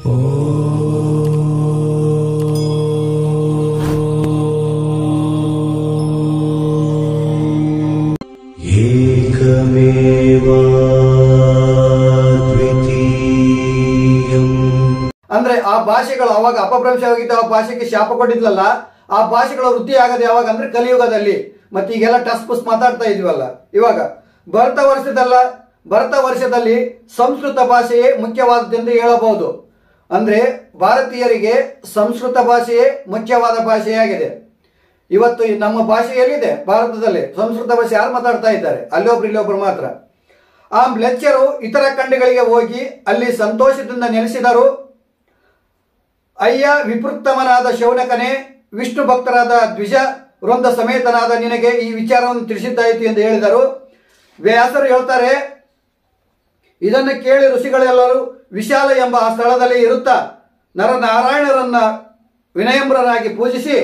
एकमेवाद्वितीयम् ಅಂದ್ರೆ ಆ ಭಾಷೆಗಳು ಅವಾಗ ಅಪಭ್ರಂಶವಾಗಿದ್ದ ಆ ಭಾಷೆಗೆ ಶಾಪ ಕೊಟ್ಟಿದ್ಲಲ್ಲ ಆ ಭಾಷೆಗಳ ವೃದ್ಧಿ ಆಗದೆ ಯಾವಾಗ ಅಂದ್ರೆ ಕಲಿಯುಗದಲ್ಲಿ ಮತ್ತೆ ಈಗೆಲ್ಲ ಟಸ್ ಪುಸ್ ಮಾತಾಡ್ತಾ ಇದ್ವಲ್ಲ ಇವಾಗ ಭರತ ವರ್ಷದಲ್ಲ ಭರತ ವರ್ಷದಲ್ಲಿ ಸಂಸ್ಕೃತ ಭಾಷೆಯೇ ಮುಖ್ಯವಾದದ್ದೆಂದು ಹೇಳಬಹುದು ಅಂದ್ರೆ ಭಾರತೀಯರಿಗೆ ಸಂಸ್ಕೃತ ಭಾಷೆಯೇ ಮುಖ್ಯವಾದ ಭಾಷೆಯಾಗಿದೆ ಇವತ್ತು ಈ ನಮ್ಮ ಭಾಷೆ ಎಲ್ಲಿದೆ ಭಾರತದಲ್ಲಿ ಸಂಸ್ಕೃತ ಭಾಷೆ ಯಾರು ಮಾತಾಡ್ತಾ ಇದ್ದಾರೆ ಅಲ್ಲೊಬ್ರು ಇಲ್ಲೊಬ್ರು ಮಾತ್ರ ಆ ಮ್ಲೆಚ್ಚರು ಇತರ ಖಂಡಗಳಿಗೆ ಹೋಗಿ ಅಲ್ಲಿ ಸಂತೋಷದಿಂದ ನೆಲೆಸಿದರು ಅಯ್ಯ ವಿಪೃತ್ತಮನಾದ ಶೌನಕನೇ ವಿಷ್ಣು ಭಕ್ತರಾದ ದ್ವಿಜ ವೃಂದ ಸಮೇತನಾದ ನಿನಗೆ ಈ ವಿಚಾರವನ್ನು ತಿಳಿಸಿದ್ದಾಯಿತು ಎಂದು ಹೇಳಿದರು ವ್ಯಾಸರು ಹೇಳ್ತಾರೆ ಇದನ್ನು ಕೇಳಿ ಋಷಿಗಳೆಲ್ಲರೂ ವಿಶಾಲ ಎಂಬ ಆ ಸ್ಥಳದಲ್ಲಿ ಇರುತ್ತಾ ನರನಾರಾಯಣರನ್ನ ವಿನಯಮ್ರರಾಗಿ ಪೂಜಿಸಿ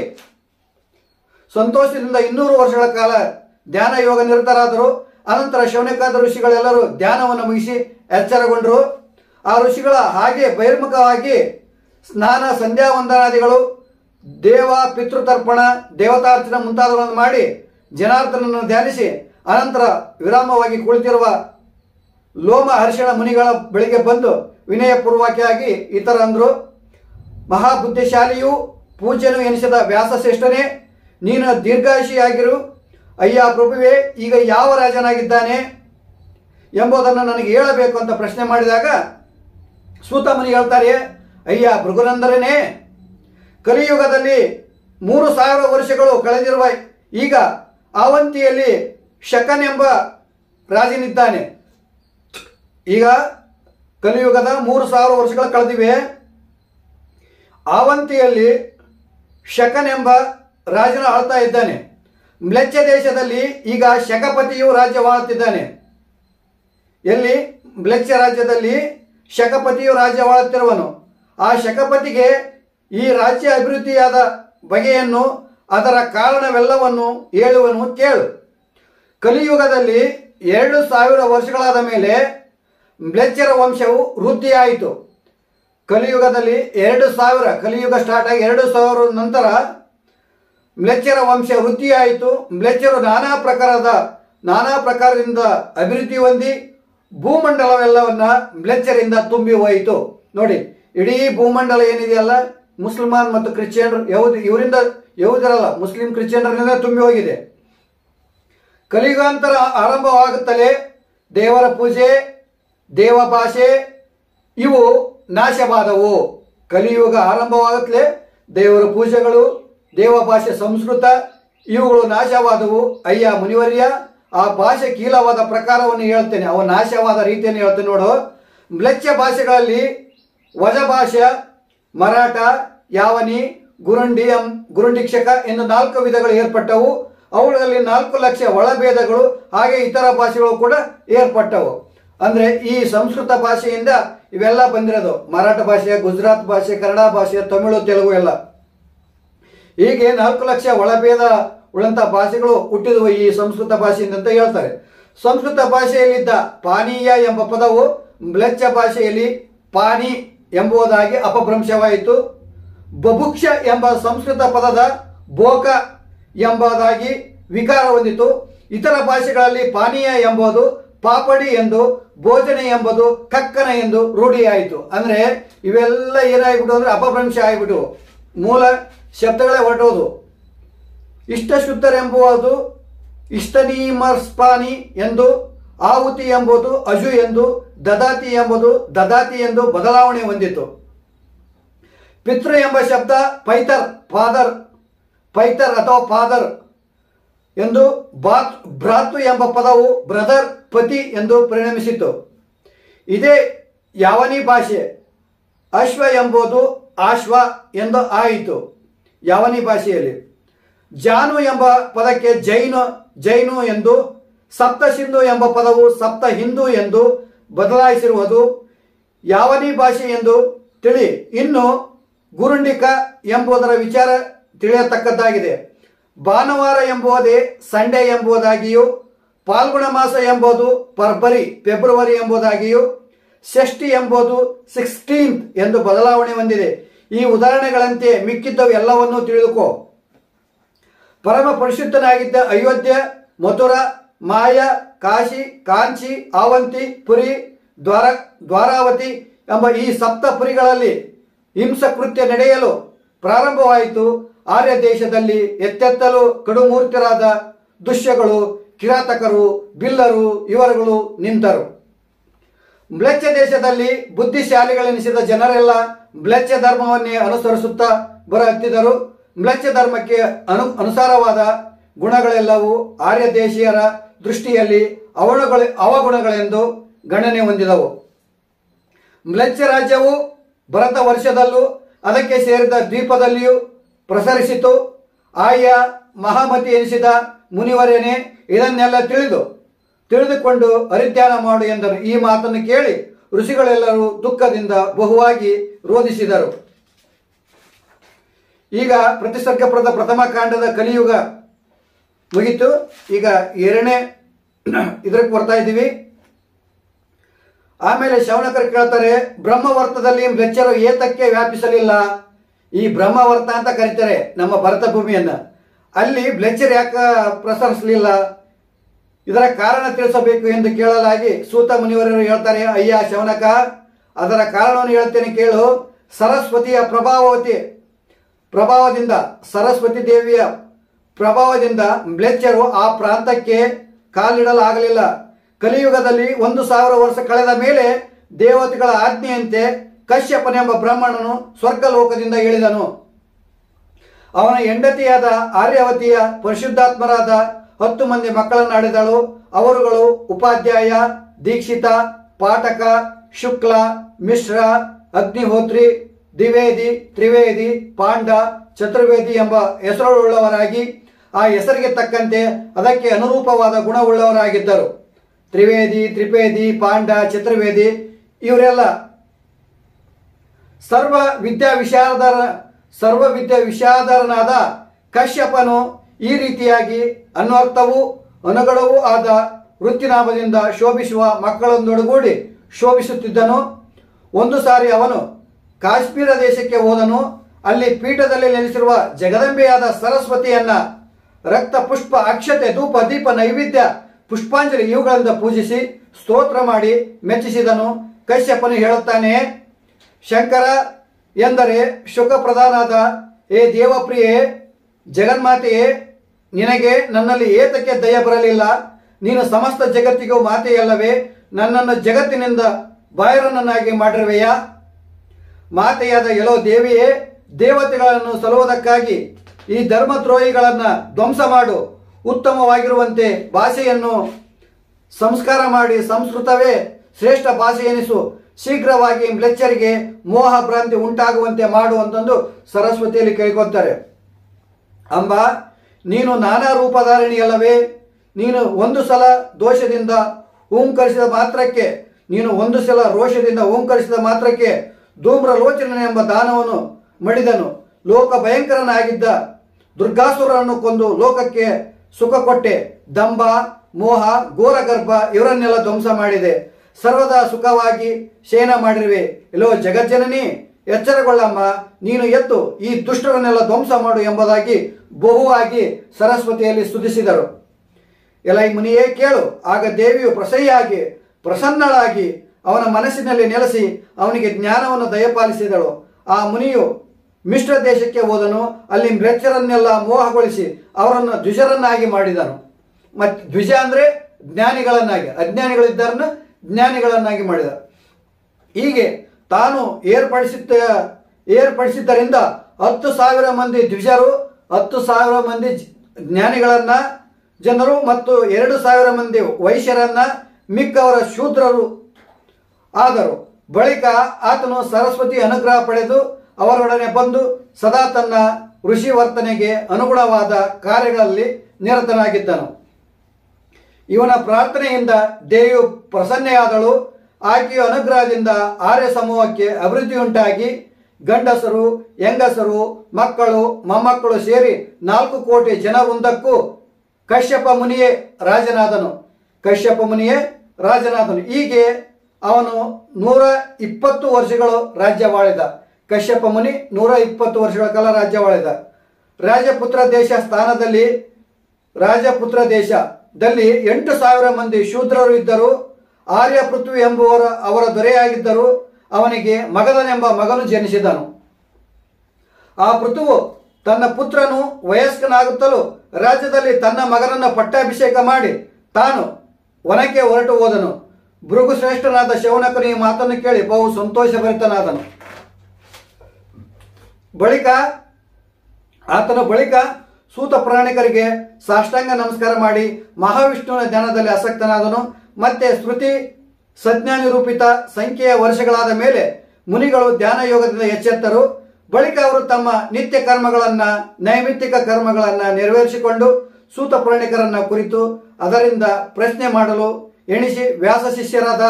ಸಂತೋಷದಿಂದ ಇನ್ನೂರು ವರ್ಷಗಳ ಕಾಲ ಧ್ಯಾನ ಯೋಗ ನಿರತರಾದರು ಅನಂತರ ಶೌನಕಾದ ಋಷಿಗಳೆಲ್ಲರೂ ಧ್ಯಾನವನ್ನು ಮುಗಿಸಿ ಎಚ್ಚರಗೊಂಡರು ಆ ಋಷಿಗಳ ಹಾಗೆ ಬಹಿರ್ಮುಖವಾಗಿ ಸ್ನಾನ ಸಂಧ್ಯಾ ವಂದನಾದಿಗಳು ದೇವ ಪಿತೃತರ್ಪಣ ದೇವತಾರ್ಚನ ಮುಂತಾದವುಗಳನ್ನು ಮಾಡಿ ಜನಾರ್ದನನ್ನು ಧ್ಯಾನಿಸಿ ಅನಂತರ ವಿರಾಮವಾಗಿ ಕುಳಿತಿರುವ ಲೋಮ ಹರ್ಷಣ ಮುನಿಗಳ ಬಳಿಗೆ ಬಂದು ವಿನಯಪೂರ್ವಕವಾಗಿ ಈ ಥರ ಅಂದರು ಮಹಾಬುದ್ಧಿಶಾಲಿಯೂ ಪೂಜ್ಯನು ಎನಿಸಿದ ವ್ಯಾಸಶ್ರೇಷ್ಠನೇ ನೀನು ದೀರ್ಘಾಯುಷಿಯಾಗಿರು ಅಯ್ಯ ಪ್ರಭುವೇ ಈಗ ಯಾವ ರಾಜನಾಗಿದ್ದಾನೆ ಎಂಬುದನ್ನು ನನಗೆ ಹೇಳಬೇಕು ಅಂತ ಪ್ರಶ್ನೆ ಮಾಡಿದಾಗ ಸೂತ ಮುನಿ ಹೇಳ್ತಾರೆ ಅಯ್ಯ ಭೃಗುನಂದರನೇ ಕಲಿಯುಗದಲ್ಲಿ ಮೂರು ಸಾವಿರ ವರ್ಷಗಳು ಕಳೆದಿರುವ ಈಗ ಆವಂತಿಯಲ್ಲಿ ಶಕನ್ ಎಂಬ ರಾಜನಿದ್ದಾನೆ ಈಗ ಕಲಿಯುಗದ ಮೂರು ಸಾವಿರ ವರ್ಷಗಳು ಕಳೆದಿವೆ ಆವಂತಿಯಲ್ಲಿ ಶಕನ್ ಎಂಬ ರಾಜನು ಆಳ್ತಾ ಇದ್ದಾನೆ ಮ್ಲೆಚ್ಚ ದೇಶದಲ್ಲಿ ಈಗ ಶಕಪತಿಯು ರಾಜ್ಯವಾಳುತ್ತಿದ್ದಾನೆ ಎಲ್ಲಿ ಮ್ಲೆಚ್ಚ ರಾಜ್ಯದಲ್ಲಿ ಶಕಪತಿಯು ರಾಜ್ಯವಾಳುತ್ತಿರುವನು ಆ ಶಕಪತಿಗೆ ಈ ರಾಜ್ಯ ಅಭಿವೃದ್ಧಿಯಾದ ಬಗೆಯನ್ನು ಅದರ ಕಾರಣವೆಲ್ಲವನ್ನು ಹೇಳುವನು ಕೇಳು ಕಲಿಯುಗದಲ್ಲಿ ಎರಡು ಸಾವಿರ ವರ್ಷಗಳಾದ ಮೇಲೆ ಮ್ಲೆಚ್ಚರ ವಂಶವು ವೃದ್ಧಿಯಾಯಿತು ಕಲಿಯುಗದಲ್ಲಿ ಎರಡು ಸಾವಿರ ಕಲಿಯುಗ ಸ್ಟಾರ್ಟ್ ಆಗಿ ಎರಡು ಸಾವಿರ ನಂತರ ಮ್ಲೆಚ್ಚರ ವಂಶ ವೃದ್ಧಿಯಾಯಿತು ಮ್ಲೆಚ್ಚರು ನಾನಾ ಪ್ರಕಾರದ ನಾನಾ ಪ್ರಕಾರದಿಂದ ಅಭಿವೃದ್ಧಿ ಹೊಂದಿ ಭೂಮಂಡಲವೆಲ್ಲವನ್ನ ಮ್ಲೆಚ್ಚರಿಂದ ತುಂಬಿ ಹೋಯಿತು ನೋಡಿ ಇಡೀ ಭೂಮಂಡಲ ಏನಿದೆಯಲ್ಲ ಮುಸಲ್ಮಾನ್ ಮತ್ತು ಕ್ರಿಶ್ಚಿಯನ್ರು ಯಹೂದಿ ಇವರಿಂದ ಯಹೂದರಲ್ಲ ಮುಸ್ಲಿಂ ಕ್ರಿಶ್ಚಿಯನ್ರಿಂದ ತುಂಬಿ ಹೋಗಿದೆ ಕಲಿಯುಗಾಂತರ ಆರಂಭವಾಗುತ್ತಲೇ ದೇವರ ಪೂಜೆ ದೇವ ಭಾಷೆ ಇವು ನಾಶವಾದವು ಕಲಿಯುಗ ಆರಂಭವಾಗುತ್ತಲೇ ದೇವರ ಪೂಜೆಗಳು ದೇವ ಭಾಷೆ ಸಂಸ್ಕೃತ ಇವುಗಳು ನಾಶವಾದವು ಅಯ್ಯ ಮುನಿವರ್ಯ ಆ ಭಾಷೆ ಕೀಲವಾದ ಪ್ರಕಾರವನ್ನು ಹೇಳ್ತೇನೆ ಅವ ನಾಶವಾದ ರೀತಿಯನ್ನು ಹೇಳ್ತೇನೆ ನೋಡು ಮ್ಲೆಚ್ಚ ಭಾಷೆಗಳಲ್ಲಿ ವಜ ಭಾಷೆ ಮರಾಠ ಯಾವನಿ ಗುರುಂಡಿ ಎಂ ಗುರುಂಡಿಕ್ಷಕ ಎಂದು ನಾಲ್ಕು ವಿಧಗಳು ಏರ್ಪಟ್ಟವು ಅವುಗಳಲ್ಲಿ ನಾಲ್ಕು ಲಕ್ಷ ಒಳಭೇದಗಳು ಹಾಗೆ ಇತರ ಭಾಷೆಗಳು ಕೂಡ ಏರ್ಪಟ್ಟವು ಅಂದ್ರೆ ಈ ಸಂಸ್ಕೃತ ಭಾಷೆಯಿಂದ ಇವೆಲ್ಲ ಬಂದಿರೋದು ಮರಾಠ ಭಾಷೆ ಗುಜರಾತ್ ಭಾಷೆ ಕನ್ನಡ ಭಾಷೆ ತಮಿಳು ತೆಲುಗು ಎಲ್ಲ ಹೀಗೆ ನಾಲ್ಕು ಲಕ್ಷ ಒಳಭೇದ ಉಳ್ಳಂತ ಭಾಷೆಗಳು ಹುಟ್ಟಿದವು ಈ ಸಂಸ್ಕೃತ ಭಾಷೆಯಿಂದ ಅಂತ ಹೇಳ್ತಾರೆ ಸಂಸ್ಕೃತ ಭಾಷೆಯಲ್ಲಿದ್ದ ಪಾನೀಯ ಎಂಬ ಪದವು ಮ್ಲೆಚ್ಚ ಭಾಷೆಯಲ್ಲಿ ಪಾನಿ ಎಂಬುದಾಗಿ ಅಪಭ್ರಂಶವಾಯಿತು ಬಭುಕ್ಷ ಎಂಬ ಸಂಸ್ಕೃತ ಪದದ ಬೋಕ ಎಂಬುದಾಗಿ ವಿಕಾರ ಹೊಂದಿತು ಇತರ ಭಾಷೆಗಳಲ್ಲಿ ಪಾನೀಯ ಎಂಬುದು ಪಾಪಡಿ ಎಂದು ಭೋಜನ ಎಂಬುದು ಕಕ್ಕನ ಎಂದು ರೂಢಿಯಾಯಿತು ಅಂದ್ರೆ ಇವೆಲ್ಲ ಏನಾಗ್ಬಿಟ್ಟು ಅಂದ್ರೆ ಅಪಭ್ರಂಶ ಆಗಿಬಿಟ್ಟು ಮೂಲ ಶಬ್ದಗಳೇ ಹೊರಟೋದು ಇಷ್ಟ ಶುದ್ಧರೆಂಬುವುದು ಇಷ್ಟನೀಮರ್ಸ್ಪಾನಿ ಎಂದು ಆಹುತಿ ಎಂಬುದು ಅಜು ಎಂದು ದದಾತಿ ಎಂಬುದು ದದಾತಿ ಎಂದು ಬದಲಾವಣೆ ಹೊಂದಿತು ಪಿತೃ ಎಂಬ ಶಬ್ದ ಪೈತರ್ ಫಾದರ್ ಪೈತರ್ ಅಥವಾ ಫಾದರ್ ಎಂದು ಬಾತ್ ಭ್ರಾತೃ ಎಂಬ ಪದವು ಬ್ರದರ್ ಪತಿ ಎಂದು ಪರಿಣಮಿಸಿತು ಇದೇ ಯಾವನಿ ಭಾಷೆ ಅಶ್ವ ಎಂಬುದು ಆಶ್ವ ಎಂದು ಆಯಿತು ಯಾವನಿ ಭಾಷೆಯಲ್ಲಿ ಜಾನು ಎಂಬ ಪದಕ್ಕೆ ಜೈನು ಜೈನು ಎಂದು ಸಪ್ತ ಸಿಂಧು ಎಂಬ ಪದವು ಸಪ್ತ ಹಿಂದೂ ಎಂದು ಬದಲಾಯಿಸಿರುವುದು ಯಾವನಿ ಭಾಷೆ ಎಂದು ತಿಳಿ ಇನ್ನು ಗುರುಂಡಿಕ ಎಂಬುದರ ವಿಚಾರ ತಿಳಿಯತಕ್ಕದ್ದಾಗಿದೆ ಭಾನುವಾರ ಎಂಬುದೇ ಸಂಡೇ ಎಂಬುದಾಗಿಯೂ ಪಾಲ್ಗುಣ ಮಾಸ ಎಂಬುದು ಫರ್ವರಿ ಫೆಬ್ರವರಿ ಎಂಬುದಾಗಿಯೂ ಷಷ್ಠಿ ಎಂಬುದು ಸಿಕ್ಸ್ಟೀನ್ತ್ ಎಂದು ಬದಲಾವಣೆ ಹೊಂದಿದೆ ಈ ಉದಾಹರಣೆಗಳಂತೆ ಮಿಕ್ಕಿದ್ದವು ಎಲ್ಲವನ್ನೂ ತಿಳಿದುಕೋ ಪರಮ ಪರಿಶುದ್ಧನಾಗಿದ್ದ ಅಯೋಧ್ಯ ಮಥುರ ಮಾಯ ಕಾಶಿ ಕಾಂಚಿ ಆವಂತಿ ಪುರಿ ದ್ವಾರ ದ್ವಾರಾವತಿ ಎಂಬ ಈ ಸಪ್ತ ಪುರಿಗಳಲ್ಲಿ ಹಿಂಸಕೃತ್ಯ ನಡೆಯಲು ಪ್ರಾರಂಭವಾಯಿತು ಆರ್ಯ ದೇಶದಲ್ಲಿ ಎತ್ತೆತ್ತಲು ಕಡುಮೂರ್ತಿರಾದ ದುಷ್ಯಗಳು ಕಿರಾತಕರು ಬಿಲ್ಲರು ಇವರುಗಳು ನಿಂತರು ಮ್ಲೇಚ್ಛ ದೇಶದಲ್ಲಿ ಬುದ್ಧಿಶಾಲಿಗಳೆನಿಸಿದ ಜನರೆಲ್ಲ ಮ್ಲೇಚ್ಛ ಧರ್ಮವನ್ನೇ ಅನುಸರಿಸುತ್ತಾ ಬರಹತ್ತಿದರು ಮ್ಲೇಚ್ಛ ಧರ್ಮಕ್ಕೆ ಅನು ಅನುಸಾರವಾದ ಗುಣಗಳೆಲ್ಲವೂ ಆರ್ಯ ದೇಶೀಯರ ದೃಷ್ಟಿಯಲ್ಲಿ ಅವಣಗಳು ಅವಗುಣಗಳೆಂದು ಗಣನೆ ಹೊಂದಿದವು ಮ್ಲೇಚ್ಛ ರಾಜ್ಯವು ಭರತ ವರ್ಷದಲ್ಲೂ ಅದಕ್ಕೆ ಸೇರಿದ ದ್ವೀಪದಲ್ಲಿಯೂ ಪ್ರಸರಿಸಿತು ಆಯಾ ಮಹಾಮತಿ ಎನಿಸಿದ ಮುನಿವರೇನೆ ಇದನ್ನೆಲ್ಲ ತಿಳಿದು ತಿಳಿದುಕೊಂಡು ಅರಿಧ್ಯಾನ ಮಾಡು ಎಂದರು ಈ ಮಾತನ್ನು ಕೇಳಿ ಋಷಿಗಳೆಲ್ಲರೂ ದುಃಖದಿಂದ ಬಹುವಾಗಿ ರೋಧಿಸಿದರು ಈಗ ಪ್ರತಿಸರ್ಗಪ್ರದ ಪ್ರಥಮ ಕಾಂಡದ ಕಲಿಯುಗ ಮುಗಿತು ಈಗ ಎರಡನೇ ಇದಕ್ಕೆ ಬರ್ತಾ ಇದ್ದೀವಿ ಆಮೇಲೆ ಶವನಕರು ಕೇಳ್ತಾರೆ ಬ್ರಹ್ಮವರ್ತದಲ್ಲಿ ಮ್ಲೆಚ್ಚರು ಏತಕ್ಕೆ ವ್ಯಾಪಿಸಲಿಲ್ಲ ಈ ಬ್ರಹ್ಮವರ್ತ ಅಂತ ಕರೀತಾರೆ ನಮ್ಮ ಭರತ ಭೂಮಿಯನ್ನ ಅಲ್ಲಿ ಬ್ಲೆಚ್ಚರ್ ಯಾಕ ಪ್ರಸರಿಸಲಿಲ್ಲ ಇದರ ಕಾರಣ ತಿಳಿಸಬೇಕು ಎಂದು ಕೇಳಲಾಗಿ ಸೂತ ಮುನಿವರರು ಹೇಳ್ತಾರೆ ಅಯ್ಯ ಶವನಕ ಅದರ ಕಾರಣವನ್ನು ಹೇಳ್ತೇನೆ ಕೇಳು ಸರಸ್ವತಿಯ ಪ್ರಭಾವವತಿ ಪ್ರಭಾವದಿಂದ ಸರಸ್ವತಿ ದೇವಿಯ ಪ್ರಭಾವದಿಂದ ಬ್ಲೆಚ್ಚರು ಆ ಪ್ರಾಂತಕ್ಕೆ ಕಾಲಿಡಲಾಗಲಿಲ್ಲ ಕಲಿಯುಗದಲ್ಲಿ ಒಂದು ಸಾವಿರ ವರ್ಷ ಕಳೆದ ಮೇಲೆ ದೇವತೆಗಳ ಆಜ್ಞೆಯಂತೆ ಕಶ್ಯಪನೆಂಬ ಬ್ರಾಹ್ಮಣನು ಸ್ವರ್ಗಲೋಕದಿಂದ ಇಳಿದನು ಅವನ ಹೆಂಡತಿಯಾದ ಆರ್ಯವತಿಯ ಪರಿಶುದ್ಧಾತ್ಮರಾದ ಹತ್ತು ಮಂದಿ ಮಕ್ಕಳನ್ನು ಆಡಿದಳು ಅವರುಗಳು ಉಪಾಧ್ಯಾಯ ದೀಕ್ಷಿತ ಪಾಠಕ ಶುಕ್ಲ ಮಿಶ್ರ ಅಗ್ನಿಹೋತ್ರಿ ದ್ವಿವೇದಿ ತ್ರಿವೇದಿ ಪಾಂಡ ಚತುರ್ವೇದಿ ಎಂಬ ಹೆಸರುಳ್ಳವರಾಗಿ ಆ ಹೆಸರಿಗೆ ತಕ್ಕಂತೆ ಅದಕ್ಕೆ ಅನುರೂಪವಾದ ಗುಣವುಳ್ಳವರಾಗಿದ್ದರು ತ್ರಿವೇದಿ ತ್ರಿಪೇದಿ ಪಾಂಡ ಚತುರ್ವೇದಿ ಇವರೆಲ್ಲ ಸರ್ವ ವಿದ್ಯಾ ವಿಷಾದರ ಸರ್ವ ವಿದ್ಯಾ ವಿಷಾದರನಾದ ಕಶ್ಯಪನು ಈ ರೀತಿಯಾಗಿ ಅನ್ವರ್ಥವೂ ಅನುಗಳವೂ ಆದ ವೃತ್ತಿನಾಮದಿಂದ ಶೋಭಿಸುವ ಮಕ್ಕಳೊಂದೊಡಗೂಡಿ ಶೋಭಿಸುತ್ತಿದ್ದನು ಒಂದು ಸಾರಿ ಅವನು ಕಾಶ್ಮೀರ ದೇಶಕ್ಕೆ ಹೋದನು ಅಲ್ಲಿ ಪೀಠದಲ್ಲಿ ನೆಲೆಸಿರುವ ಜಗದಂಬೆಯಾದ ಸರಸ್ವತಿಯನ್ನ ರಕ್ತ ಪುಷ್ಪ ಅಕ್ಷತೆ ಧೂಪ ದೀಪ ನೈವೇದ್ಯ ಪುಷ್ಪಾಂಜಲಿ ಇವುಗಳಿಂದ ಪೂಜಿಸಿ ಸ್ತೋತ್ರ ಮಾಡಿ ಮೆಚ್ಚಿಸಿದನು ಕಶ್ಯಪನು ಹೇಳುತ್ತಾನೆ ಶಂಕರ ಎಂದರೆ ಶುಕಪ್ರಧಾನಾದ ಏ ದೇವಪ್ರಿಯೆ ಜಗನ್ಮಾತೆಯೇ ನಿನಗೆ ನನ್ನಲ್ಲಿ ಏತಕ್ಕೆ ದಯ ಬರಲಿಲ್ಲ ನೀನು ಸಮಸ್ತ ಜಗತ್ತಿಗೂ ಮಾತೆಯಲ್ಲವೇ ನನ್ನನ್ನು ಜಗತ್ತಿನಿಂದ ಬಾಯರನನ್ನಾಗಿ ಮಾಡಿರುವೆಯಾ ಮಾತೆಯಾದ ಎಲ್ಲೋ ದೇವಿಯೇ ದೇವತೆಗಳನ್ನು ಸಲುವುದಕ್ಕಾಗಿ ಈ ಧರ್ಮದ್ರೋಹಿಗಳನ್ನ ಧ್ವಂಸ ಮಾಡು ಉತ್ತಮವಾಗಿರುವಂತೆ ಭಾಷೆಯನ್ನು ಸಂಸ್ಕಾರ ಮಾಡಿ ಸಂಸ್ಕೃತವೇ ಶ್ರೇಷ್ಠ ಭಾಷೆ ಎನಿಸು ಶೀಘ್ರವಾಗಿ ಮ್ಲೆಚ್ಚರಿಗೆ ಮೋಹ ಭ್ರಾಂತಿ ಉಂಟಾಗುವಂತೆ ಮಾಡು ಅಂತಂದು ಸರಸ್ವತಿಯಲ್ಲಿ ಕೇಳ್ಕೊತಾರೆ ಅಂಬ ನೀನು ನಾನಾ ರೂಪಧಾರಿಣಿಯಲ್ಲವೇ ನೀನು ಒಂದು ಸಲ ದೋಷದಿಂದ ಓಂಕರಿಸಿದ ಮಾತ್ರಕ್ಕೆ ನೀನು ಒಂದು ಸಲ ರೋಷದಿಂದ ಓಂಕರಿಸಿದ ಮಾತ್ರಕ್ಕೆ ಧೂಮ್ರ ಲೋಚನ ಎಂಬ ದಾನವನ್ನು ಮಡಿದನು ಲೋಕ ಭಯಂಕರನಾಗಿದ್ದ ದುರ್ಗಾಸುರನನ್ನು ಕೊಂದು ಲೋಕಕ್ಕೆ ಸುಖ ಕೊಟ್ಟೆ ದಂಭ ಮೋಹ ಘೋರಗರ್ಭ ಇವರನ್ನೆಲ್ಲ ಧ್ವಂಸ ಮಾಡಿದೆ ಸರ್ವದಾ ಸುಖವಾಗಿ ಶಯನ ಮಾಡಿರುವೆ ಎಲ್ಲೋ ಜಗಜ್ಜನನಿ ಎಚ್ಚರಗೊಳ್ಳಮ್ಮ ನೀನು ಎದ್ದು ಈ ದುಷ್ಟರನ್ನೆಲ್ಲ ಧ್ವಂಸ ಮಾಡು ಎಂಬುದಾಗಿ ಬಹುವಾಗಿ ಸರಸ್ವತಿಯಲ್ಲಿ ಸ್ತುತಿಸಿದರು ಎಲೈ ಮುನಿಯೇ ಕೇಳು ಆಗ ದೇವಿಯು ಪ್ರಸಯ್ಯಾಗಿ ಪ್ರಸನ್ನಳಾಗಿ ಅವನ ಮನಸ್ಸಿನಲ್ಲಿ ನೆಲೆಸಿ ಅವನಿಗೆ ಜ್ಞಾನವನ್ನು ದಯಪಾಲಿಸಿದಳು ಆ ಮುನಿಯು ಮಿಶ್ರ ದೇಶಕ್ಕೆ ಹೋದನು ಅಲ್ಲಿ ಮ್ರೆಚ್ಚರನ್ನೆಲ್ಲ ಮೋಹಗೊಳಿಸಿ ಅವರನ್ನು ದ್ವಿಜರನ್ನಾಗಿ ಮಾಡಿದನು ಮತ್ತು ದ್ವಿಜ ಅಂದರೆ ಜ್ಞಾನಿಗಳನ್ನಾಗಿ ಅಜ್ಞಾನಿಗಳಿದ್ದರನ್ನು ಜ್ಞಾನಿಗಳನ್ನಾಗಿ ಮಾಡಿದ ಹೀಗೆ ತಾನು ಏರ್ಪಡಿಸಿದ್ದ ಏರ್ಪಡಿಸಿದ್ದರಿಂದ ಹತ್ತು ಸಾವಿರ ಮಂದಿ ದ್ವಿಜರು ಹತ್ತು ಸಾವಿರ ಮಂದಿ ಜ್- ಜ್ಞಾನಿಗಳನ್ನ ಜನರು ಮತ್ತು ಎರಡು ಸಾವಿರ ಮಂದಿ ವೈಶ್ಯರನ್ನ ಮಿಕ್ಕವರ ಶೂದ್ರರು ಆದರು ಬಳಿಕ ಆತನು ಸರಸ್ವತಿ ಅನುಗ್ರಹ ಪಡೆದು ಅವರೊಡನೆ ಬಂದು ಸದಾ ತನ್ನ ಋಷಿ ವರ್ತನೆಗೆ ಅನುಗುಣವಾದ ಕಾರ್ಯಗಳಲ್ಲಿ ನಿರತನಾಗಿದ್ದನು ಇವನ ಪ್ರಾರ್ಥನೆಯಿಂದ ದೇವಿಯು ಪ್ರಸನ್ನೆಯಾದಳು ಆಕೆಯ ಅನುಗ್ರಹದಿಂದ ಆರ್ಯ ಸಮೂಹಕ್ಕೆ ಅಭಿವೃದ್ಧಿಯುಂಟಾಗಿ ಗಂಡಸರು ಹೆಂಗಸರು ಮಕ್ಕಳು ಮೊಮ್ಮಕ್ಕಳು ಸೇರಿ ನಾಲ್ಕು ಕೋಟಿ ಜನವೃಂದಕ್ಕೂ ಕಶ್ಯಪ ಮುನಿಯೇ ರಾಜನಾದನು ಕಶ್ಯಪ ಮುನಿಯೇ ರಾಜನಾದನು ಹೀಗೆ ಅವನು ನೂರ ಇಪ್ಪತ್ತು ವರ್ಷಗಳು ರಾಜ್ಯವಾಳಿದ ಕಶ್ಯಪ ಮುನಿ ನೂರ ಇಪ್ಪತ್ತು ವರ್ಷಗಳ ಕಾಲ ರಾಜ್ಯವಾಳಿದ ರಾಜಪುತ್ರ ದೇಶ ಸ್ಥಾನದಲ್ಲಿ ರಾಜಪುತ್ರ ದೇಶದಲ್ಲಿ ಎಂಟು ಸಾವಿರ ಮಂದಿ ಶೂದ್ರರು ಇದ್ದರು ಆರ್ಯ ಪೃಥ್ವಿ ಎಂಬುವರ ಅವರ ದೊರೆಯಾಗಿದ್ದರು ಅವನಿಗೆ ಮಗದನೆಂಬ ಮಗನು ಜನಿಸಿದನು ಆ ಪೃಥುವು ತನ್ನ ಪುತ್ರನು ವಯಸ್ಕನಾಗುತ್ತಲೂ ರಾಜ್ಯದಲ್ಲಿ ತನ್ನ ಮಗನನ್ನು ಪಟ್ಟಾಭಿಷೇಕ ಮಾಡಿ ತಾನು ವನಕ್ಕೆ ಹೊರಟು ಹೋದನು ಭೃಗು ಶ್ರೇಷ್ಠನಾದ ಶೌನಕನು ಈ ಮಾತನ್ನು ಕೇಳಿ ಬಹು ಸಂತೋಷಭರಿತನಾದನು ಬಳಿಕ ಆತನ ಬಳಿಕ ಸೂತ ಪ್ರಾಣಿಕರಿಗೆ ಸಾಷ್ಟಾಂಗ ನಮಸ್ಕಾರ ಮಾಡಿ ಮಹಾವಿಷ್ಣುವಿನ ಧ್ಯಾನದಲ್ಲಿ ಆಸಕ್ತನಾದನು ಮತ್ತೆ ಶ್ರುತಿ ಸಜ್ಞಾನಿರೂಪಿತ ಸಂಖ್ಯೆಯ ವರ್ಷಗಳಾದ ಮೇಲೆ ಮುನಿಗಳು ಧ್ಯಾನ ಯೋಗದಿಂದ ಎಚ್ಚೆತ್ತರು ಬಳಿಕ ಅವರು ತಮ್ಮ ನಿತ್ಯ ಕರ್ಮಗಳನ್ನ ನೈಮಿತ್ತಿಕ ಕರ್ಮಗಳನ್ನ ನೆರವೇರಿಸಿಕೊಂಡು ಸೂತ ಪ್ರಾಣಿಕರನ್ನ ಕುರಿತು ಅದರಿಂದ ಪ್ರಶ್ನೆ ಮಾಡಲು ಎಣಿಸಿ ವ್ಯಾಸ ಶಿಷ್ಯರಾದ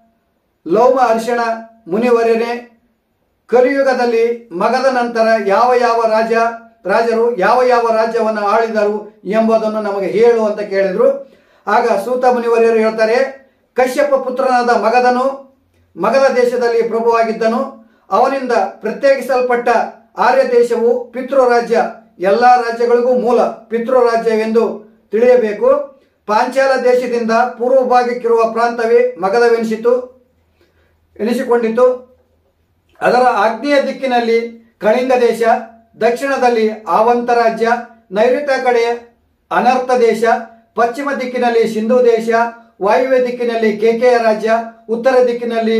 ಲೌಮ ಅರ್ಷಣ ಮುನಿವರ್ಯನೇ ಕಲಿಯುಗದಲ್ಲಿ ಮಗದ ನಂತರ ಯಾವ ಯಾವ ರಾಜ ರಾಜರು ಯಾವ ಯಾವ ರಾಜ್ಯವನ್ನು ಆಳಿದರು ಎಂಬುದನ್ನು ನಮಗೆ ಹೇಳು ಅಂತ ಕೇಳಿದ್ರು ಆಗ ಸೂತ ಮುನಿವರ್ಯರು ಹೇಳ್ತಾರೆ ಕಶ್ಯಪ ಪುತ್ರನಾದ ಮಗದನು ಮಗದ ದೇಶದಲ್ಲಿ ಪ್ರಭುವಾಗಿದ್ದನು ಅವನಿಂದ ಪ್ರತ್ಯೇಕಿಸಲ್ಪಟ್ಟ ಆರ್ಯ ದೇಶವು ಪಿತೃ ರಾಜ್ಯ ಎಲ್ಲ ರಾಜ್ಯಗಳಿಗೂ ಮೂಲ ಪಿತೃ ರಾಜ್ಯವೆಂದು ತಿಳಿಯಬೇಕು ಪಾಂಚಾಲ ದೇಶದಿಂದ ಪೂರ್ವ ಭಾಗಕ್ಕಿರುವ ಪ್ರಾಂತವೇ ಮಗದವೆನಿಸಿತು ಎನಿಸಿಕೊಂಡಿತು ಅದರ ಆಗ್ನೇಯ ದಿಕ್ಕಿನಲ್ಲಿ ಕಳಿಂಗ ದೇಶ ದಕ್ಷಿಣದಲ್ಲಿ ಆವಂತ ರಾಜ್ಯ ನೈಋತ್ಯ ಕಡೆ ಅನರ್ಥ ದೇಶ ಪಶ್ಚಿಮ ದಿಕ್ಕಿನಲ್ಲಿ ಸಿಂಧು ದೇಶ ವಾಯುವ್ಯ ದಿಕ್ಕಿನಲ್ಲಿ ಕೇಕೆಯ ರಾಜ್ಯ ಉತ್ತರ ದಿಕ್ಕಿನಲ್ಲಿ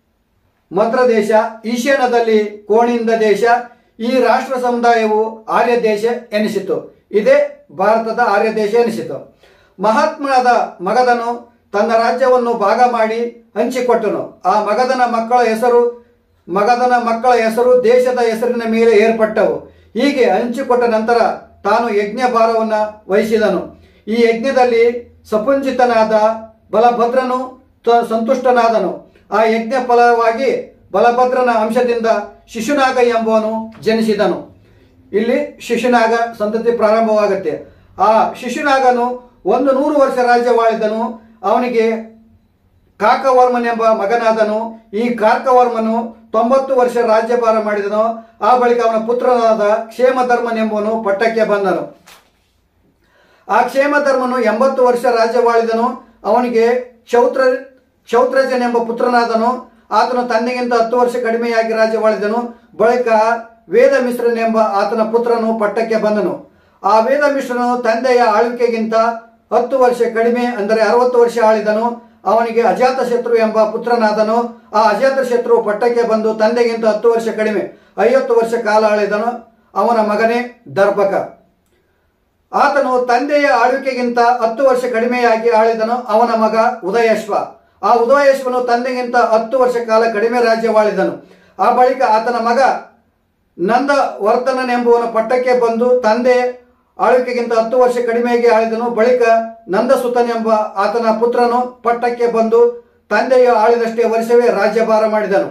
ಮದ್ರ ದೇಶ ಈಶಾನ್ಯದಲ್ಲಿ ಕೋಣಿಂದ ದೇಶ ಈ ರಾಷ್ಟ್ರ ಸಮುದಾಯವು ಆರ್ಯ ದೇಶ ಎನಿಸಿತು ಇದೇ ಭಾರತದ ಆರ್ಯ ದೇಶ ಎನಿಸಿತು ಮಹಾತ್ಮನಾದ ಮಗದನು ತನ್ನ ರಾಜ್ಯವನ್ನು ಭಾಗ ಮಾಡಿ ಹಂಚಿಕೊಟ್ಟನು ಆ ಮಗದನ ಮಕ್ಕಳ ಹೆಸರು ಮಗದನ ಮಕ್ಕಳ ಹೆಸರು ದೇಶದ ಹೆಸರಿನ ಮೇಲೆ ಏರ್ಪಟ್ಟವು ಹೀಗೆ ಹಂಚಿಕೊಟ್ಟ ನಂತರ ತಾನು ಯಜ್ಞ ಭಾರವನ್ನು ವಹಿಸಿದನು ಈ ಯಜ್ಞದಲ್ಲಿ ಸಪುಂಜಿತನಾದ ಬಲಭದ್ರನು ತ- ಸಂತುಷ್ಟನಾದನು ಆ ಯಜ್ಞ ಫಲವಾಗಿ ಬಲಭದ್ರನ ಅಂಶದಿಂದ ಶಿಶುನಾಗ ಎಂಬುವನು ಜನಿಸಿದನು ಇಲ್ಲಿ ಶಿಶುನಾಗ ಸಂತತಿ ಪ್ರಾರಂಭವಾಗುತ್ತೆ ಆ ಶಿಶುನಾಗನು ಒಂದು ನೂರು ವರ್ಷ ರಾಜ್ಯವಾಳಿದನು ಅವನಿಗೆ ಕಾಕವರ್ಮನೆಂಬ ಮಗನಾದನು ಈ ಕಾಕವರ್ಮನು ತೊಂಬತ್ತು ವರ್ಷ ರಾಜ್ಯಭಾರ ಮಾಡಿದನು ಆ ಬಳಿಕ ಅವನ ಪುತ್ರನಾದ ಕ್ಷೇಮಧರ್ಮನೆಂಬುವನು ಪಟ್ಟಕ್ಕೆ ಬಂದನು ಆ ಕ್ಷೇಮಧರ್ಮನು ಎಂಬತ್ತು ವರ್ಷ ರಾಜ್ಯವಾಳಿದನು ಅವನಿಗೆ ಕ್ಷೌತ್ರ ಕ್ಷೌತ್ರಜನೆಂಬ ಪುತ್ರನಾದನು ಆತನು ತಂದೆಗಿಂತ ಹತ್ತು ವರ್ಷ ಕಡಿಮೆಯಾಗಿ ರಾಜ್ಯವಾಳಿದನು ಬಳಿಕ ವೇದ ಮಿಶ್ರನೆಂಬ ಆತನ ಪುತ್ರನು ಪಟ್ಟಕ್ಕೆ ಬಂದನು ಆ ವೇದ ಮಿಶ್ರನು ತಂದೆಯ ಆಳ್ವಿಕೆಗಿಂತ ಹತ್ತು ವರ್ಷ ಕಡಿಮೆ ಅಂದರೆ ಅರವತ್ತು ವರ್ಷ ಆಳಿದನು ಅವನಿಗೆ ಅಜಾತ ಶತ್ರು ಎಂಬ ಪುತ್ರನಾದನು ಆ ಅಜಾತ ಶತ್ರು ಪಟ್ಟಕ್ಕೆ ಬಂದು ತಂದೆಗಿಂತ ಹತ್ತು ವರ್ಷ ಕಡಿಮೆ ಐವತ್ತು ವರ್ಷ ಕಾಲ ಆಳಿದನು ಅವನ ಮಗನೇ ದರ್ಭಕ ಆತನು ತಂದೆಯ ಆಳ್ವಿಕೆಗಿಂತ ಹತ್ತು ವರ್ಷ ಕಡಿಮೆಯಾಗಿ ಆಳಿದನು ಅವನ ಮಗ ಉದಯಶ್ವ ಆ ಉದಯಶ್ವನು ತಂದೆಗಿಂತ ಹತ್ತು ವರ್ಷ ಕಾಲ ಕಡಿಮೆ ರಾಜ್ಯವಾಳಿದನು ಆ ಬಳಿಕ ಆತನ ಮಗ ನಂದ ವರ್ತನನೆಂಬುವನ ಪಟ್ಟಕ್ಕೆ ಬಂದು ತಂದೆ ಆಳ್ವಿಕೆಗಿಂತ ಹತ್ತು ವರ್ಷ ಕಡಿಮೆಯಾಗಿ ಆಳಿದನು ಬಳಿಕ ನಂದಸುತನೆಂಬ ಆತನ ಪುತ್ರನು ಪಟ್ಟಕ್ಕೆ ಬಂದು ತಂದೆಯ ಆಳಿದಷ್ಟೇ ವರ್ಷವೇ ರಾಜ್ಯಭಾರ ಮಾಡಿದನು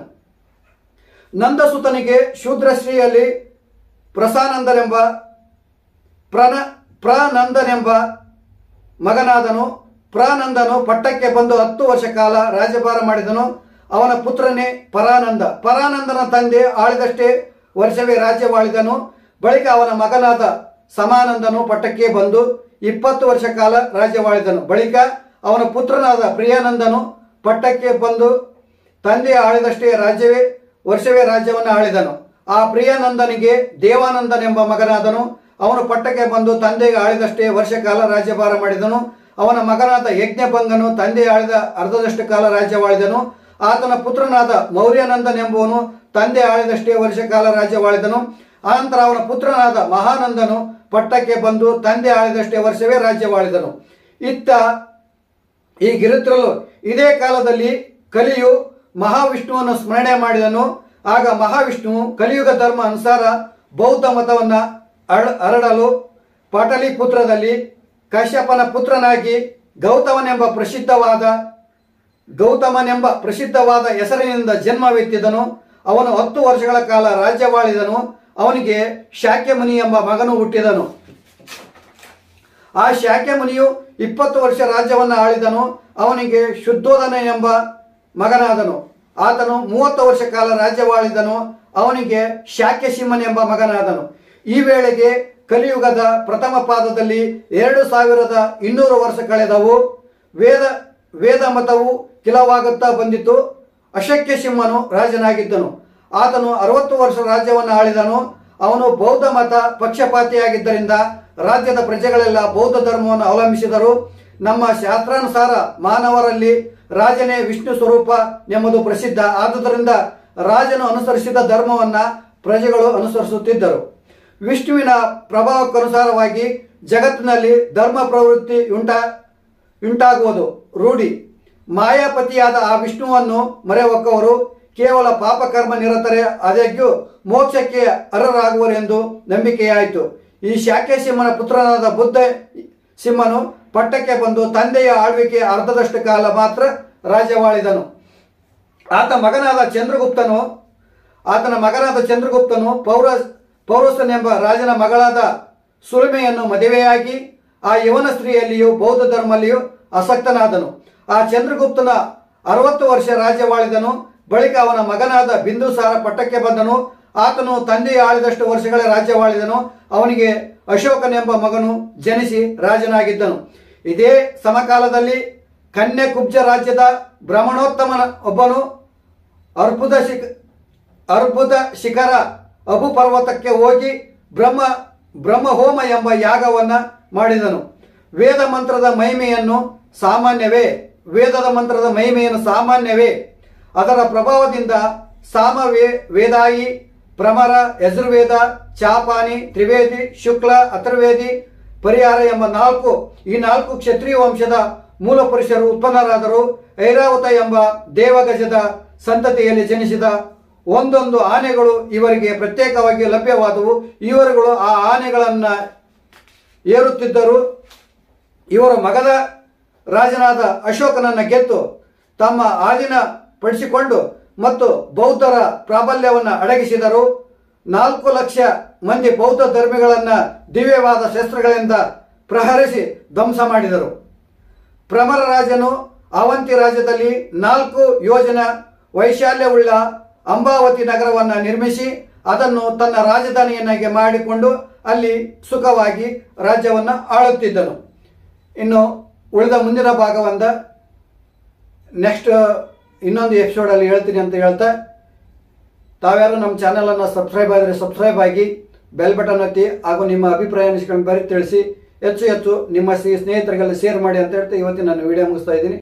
ನಂದಸುತನಿಗೆ ಶೂದ್ರಶ್ರೀಯಲ್ಲಿ ಪ್ರಸಾನಂದನೆಂಬ ಪ್ರನ ಪ್ರಾನಂದನೆಂಬ ಮಗನಾದನು ಪ್ರಾನಂದನು ಪಟ್ಟಕ್ಕೆ ಬಂದು ಹತ್ತು ವರ್ಷ ಕಾಲ ರಾಜ್ಯಭಾರ ಮಾಡಿದನು ಅವನ ಪುತ್ರನೇ ಪರಾನಂದ ಪರಾನಂದನ ತಂದೆ ಆಳಿದಷ್ಟೇ ವರ್ಷವೇ ರಾಜ್ಯವಾಳಿದನು ಬಳಿಕ ಅವನ ಮಗನಾದ ಸಮಾನಂದನು ಪಟ್ಟಕ್ಕೆ ಬಂದು ಇಪ್ಪತ್ತು ವರ್ಷ ಕಾಲ ರಾಜ್ಯವಾಳಿದನು ಬಳಿಕ ಅವನ ಪುತ್ರನಾದ ಪ್ರಿಯಾನಂದನು ಪಟ್ಟಕ್ಕೆ ಬಂದು ತಂದೆ ಆಳಿದಷ್ಟೇ ರಾಜ್ಯವೇ ವರ್ಷವೇ ರಾಜ್ಯವನ್ನು ಆಳಿದನು ಆ ಪ್ರಿಯಾನಂದನಿಗೆ ದೇವಾನಂದನೆಂಬ ಮಗನಾದನು ಅವನು ಪಟ್ಟಕ್ಕೆ ಬಂದು ತಂದೆಗೆ ಆಳಿದಷ್ಟೇ ವರ್ಷ ಕಾಲ ರಾಜ್ಯಭಾರ ಮಾಡಿದನು ಅವನ ಮಗನಾದ ಯಜ್ಞಭಂಗನು ತಂದೆ ಆಳಿದ ಅರ್ಧದಷ್ಟು ಕಾಲ ರಾಜ್ಯವಾಳಿದನು ಆತನ ಪುತ್ರನಾದ ಮೌರ್ಯನಂದನೆಂಬುವನು ತಂದೆ ಆಳಿದಷ್ಟೇ ವರ್ಷ ಕಾಲ ರಾಜ್ಯವಾಳಿದನು ಆನಂತರ ಅವನ ಪುತ್ರನಾದ ಮಹಾನಂದನು ಪಟ್ಟಕ್ಕೆ ಬಂದು ತಂದೆ ಆಳಿದಷ್ಟೇ ವರ್ಷವೇ ರಾಜ್ಯವಾಳಿದನು ಇತ್ತ ಹೀಗಿರುತ್ತಿರಲು ಇದೇ ಕಾಲದಲ್ಲಿ ಕಲಿಯು ಮಹಾವಿಷ್ಣುವನ್ನು ಸ್ಮರಣೆ ಮಾಡಿದನು ಆಗ ಮಹಾವಿಷ್ಣು ಕಲಿಯುಗ ಧರ್ಮ ಅನುಸಾರ ಬೌದ್ಧ ಮತವನ್ನ ಅರ- ಹರಡಲು ಪಾಟಲಿಪುತ್ರದಲ್ಲಿ ಕಶ್ಯಪನ ಪುತ್ರನಾಗಿ ಗೌತಮನೆಂಬ ಪ್ರಸಿದ್ಧವಾದ ಗೌತಮನೆಂಬ ಪ್ರಸಿದ್ಧವಾದ ಹೆಸರಿನಿಂದ ಜನ್ಮವೆತ್ತಿದನು ಅವನು ಹತ್ತು ವರ್ಷಗಳ ಕಾಲ ರಾಜ್ಯವಾಳಿದನು ಅವನಿಗೆ ಶಾಕ್ಯಮುನಿ ಎಂಬ ಮಗನು ಹುಟ್ಟಿದನು ಆ ಶಾಕ್ಯ ಮುನಿಯು ಇಪ್ಪತ್ತು ವರ್ಷ ರಾಜ್ಯವನ್ನು ಆಳಿದನು ಅವನಿಗೆ ಶುದ್ಧೋಧನ ಎಂಬ ಮಗನಾದನು ಆತನು ಮೂವತ್ತು ವರ್ಷ ಕಾಲ ರಾಜ್ಯವಾಳಿದನು ಅವನಿಗೆ ಶಾಕ್ಯಸಿಂಹನ್ ಎಂಬ ಮಗನಾದನು ಈ ವೇಳೆಗೆ ಕಲಿಯುಗದ ಪ್ರಥಮ ಪಾದದಲ್ಲಿ ಎರಡು ಸಾವಿರದ ಇನ್ನೂರು ವರ್ಷ ಕಳೆದವು ವೇದ ವೇದ ಮತವು ಕಿಲವಾಗುತ್ತಾ ಬಂದಿತು ಅಶಕ್ಯ ಸಿಂಹನು ರಾಜನಾಗಿದ್ದನು ಆತನು ಅರವತ್ತು ವರ್ಷ ರಾಜ್ಯವನ್ನು ಆಳಿದನು ಅವನು ಬೌದ್ಧ ಮತ ಪಕ್ಷಪಾತಿಯಾಗಿದ್ದರಿಂದ ರಾಜ್ಯದ ಪ್ರಜೆಗಳೆಲ್ಲ ಬೌದ್ಧ ಧರ್ಮವನ್ನು ಅವಲಂಬಿಸಿದರು ನಮ್ಮ ಶಾಸ್ತ್ರಾನುಸಾರ ಮಾನವರಲ್ಲಿ ರಾಜನೇ ವಿಷ್ಣು ಸ್ವರೂಪ ಎಂಬುದು ಪ್ರಸಿದ್ಧ ಆದುದರಿಂದ ರಾಜನು ಅನುಸರಿಸಿದ ಧರ್ಮವನ್ನ ಪ್ರಜೆಗಳು ಅನುಸರಿಸುತ್ತಿದ್ದರು ವಿಷ್ಣುವಿನ ಪ್ರಭಾವಕ್ಕನುಸಾರವಾಗಿ ಜಗತ್ತಿನಲ್ಲಿ ಧರ್ಮ ಪ್ರವೃತ್ತಿ ಉಂಟಾ ಉಂಟಾಗುವುದು ರೂಢಿ ಮಾಯಾಪತಿಯಾದ ಆ ವಿಷ್ಣುವನ್ನು ಮರೆಹೊಕ್ಕವರು ಕೇವಲ ಪಾಪಕರ್ಮ ನಿರತರೆ ಆದಾಗ್ಯೂ ಮೋಕ್ಷಕ್ಕೆ ಅರ್ಹರಾಗುವರೆಂದು ನಂಬಿಕೆಯಾಯಿತು ಈ ಶಾಕ್ಯ ಸಿಂಹನ ಪುತ್ರನಾದ ಬುದ್ಧ ಸಿಂಹನು ಪಟ್ಟಕ್ಕೆ ಬಂದು ತಂದೆಯ ಆಳ್ವಿಕೆ ಅರ್ಧದಷ್ಟು ಕಾಲ ಮಾತ್ರ ರಾಜ್ಯವಾಳಿದನು ಆತ ಮಗನಾದ ಚಂದ್ರಗುಪ್ತನು ಆತನ ಮಗನಾದ ಚಂದ್ರಗುಪ್ತನು ಪೌರ ಪೌರಸನೆಂಬ ರಾಜನ ಮಗಳಾದ ಸುರುಮೆಯನ್ನು ಮದುವೆಯಾಗಿ ಆ ಯವನ ಸ್ತ್ರೀಯಲ್ಲಿಯೂ ಬೌದ್ಧ ಧರ್ಮಲ್ಲಿಯೂ ಆಸಕ್ತನಾದನು ಆ ಚಂದ್ರಗುಪ್ತನ ಅರವತ್ತು ವರ್ಷ ರಾಜ್ಯವಾಳಿದನು ಬಳಿಕ ಅವನ ಮಗನಾದ ಬಿಂದುಸಾರ ಪಟ್ಟಕ್ಕೆ ಬಂದನು ಆತನು ತಂದೆಯ ಆಳಿದಷ್ಟು ವರ್ಷಗಳ ರಾಜ್ಯವಾಳಿದನು ಅವನಿಗೆ ಅಶೋಕನೆಂಬ ಮಗನು ಜನಿಸಿ ರಾಜನಾಗಿದ್ದನು ಇದೇ ಸಮಕಾಲದಲ್ಲಿ ಕನ್ಯಾಕುಬ್ಜ ರಾಜ್ಯದ ಬ್ರಹ್ಮಣೋತ್ತಮನ ಒಬ್ಬನು ಅರ್ಬುದ ಶಿಖ ಅರ್ಬುದ ಶಿಖರ ಅಬು ಪರ್ವತಕ್ಕೆ ಹೋಗಿ ಬ್ರಹ್ಮ ಬ್ರಹ್ಮಹೋಮ ಎಂಬ ಯಾಗವನ್ನ ಮಾಡಿದನು ವೇದ ಮಂತ್ರದ ಮಹಿಮೆಯನ್ನು ಸಾಮಾನ್ಯವೇ ವೇದದ ಮಂತ್ರದ ಮಹಿಮೆಯನ್ನು ಸಾಮಾನ್ಯವೇ ಅದರ ಪ್ರಭಾವದಿಂದ ಸಾಮವೇ ವೇದಾಯಿ ಪ್ರಮರ ಯಜುರ್ವೇದ ಚಾಪಾನಿ ತ್ರಿವೇದಿ ಶುಕ್ಲ ಅಥರ್ವೇದಿ ಪರಿಹಾರ ಎಂಬ ನಾಲ್ಕು ಈ ನಾಲ್ಕು ಕ್ಷತ್ರಿಯ ವಂಶದ ಮೂಲ ಪುರುಷರು ಉತ್ಪನ್ನರಾದರು ಐರಾವತ ಎಂಬ ದೇವಗಜದ ಸಂತತಿಯಲ್ಲಿ ಜನಿಸಿದ ಒಂದೊಂದು ಆನೆಗಳು ಇವರಿಗೆ ಪ್ರತ್ಯೇಕವಾಗಿ ಲಭ್ಯವಾದವು ಇವರುಗಳು ಆ ಆನೆಗಳನ್ನ ಏರುತ್ತಿದ್ದರು ಇವರ ಮಗದ ರಾಜನಾದ ಅಶೋಕನನ್ನ ಗೆದ್ದು ತಮ್ಮ ಆಧೀನ ಪಡಿಸಿಕೊಂಡು ಮತ್ತು ಬೌದ್ಧರ ಪ್ರಾಬಲ್ಯವನ್ನು ಅಡಗಿಸಿದರು ನಾಲ್ಕು ಲಕ್ಷ ಮಂದಿ ಬೌದ್ಧ ಧರ್ಮಿಗಳನ್ನ ದಿವ್ಯವಾದ ಶಸ್ತ್ರಗಳಿಂದ ಪ್ರಹರಿಸಿ ಧ್ವಂಸ ಮಾಡಿದರು ಪ್ರಮರ ರಾಜನು ಅವಂತಿ ರಾಜ್ಯದಲ್ಲಿ ನಾಲ್ಕು ಯೋಜನ ವೈಶಾಲ್ಯವುಳ್ಳ ಅಂಬಾವತಿ ನಗರವನ್ನು ನಿರ್ಮಿಸಿ ಅದನ್ನು ತನ್ನ ರಾಜಧಾನಿಯನ್ನಾಗಿ ಮಾಡಿಕೊಂಡು ಅಲ್ಲಿ ಸುಖವಾಗಿ ರಾಜ್ಯವನ್ನು ಆಳುತ್ತಿದ್ದನು ಇನ್ನು ಉಳಿದ ಮುಂದಿನ ಭಾಗವಂದ ನೆಕ್ಸ್ಟ್ ಇನ್ನೊಂದು ಎಪಿಸೋಡಲ್ಲಿ ಹೇಳ್ತೀನಿ ಅಂತ ಹೇಳ್ತಾ ತಾವ್ಯಾರು ನಮ್ಮ ಚಾನಲನ್ನು ಸಬ್ಸ್ಕ್ರೈಬ್ ಆದರೆ ಸಬ್ಸ್ಕ್ರೈಬ್ ಆಗಿ ಬೆಲ್ ಬಟನ್ ಒತ್ತಿ ಹಾಗೂ ನಿಮ್ಮ ಅಭಿಪ್ರಾಯ ಅನಿಸ್ಕೊಂಡು ಬರೀ ತಿಳಿಸಿ ಹೆಚ್ಚು ಹೆಚ್ಚು ನಿಮ್ಮ ಸ್ನೇಹಿತರಿಗೆಲ್ಲ ಶೇರ್ ಮಾಡಿ ಅಂತ ಹೇಳ್ತಾ ಇವತ್ತಿನ ನಾನು ವಿಡಿಯೋ ಮುಗಿಸ್ತಾ ಇದ್ದೀನಿ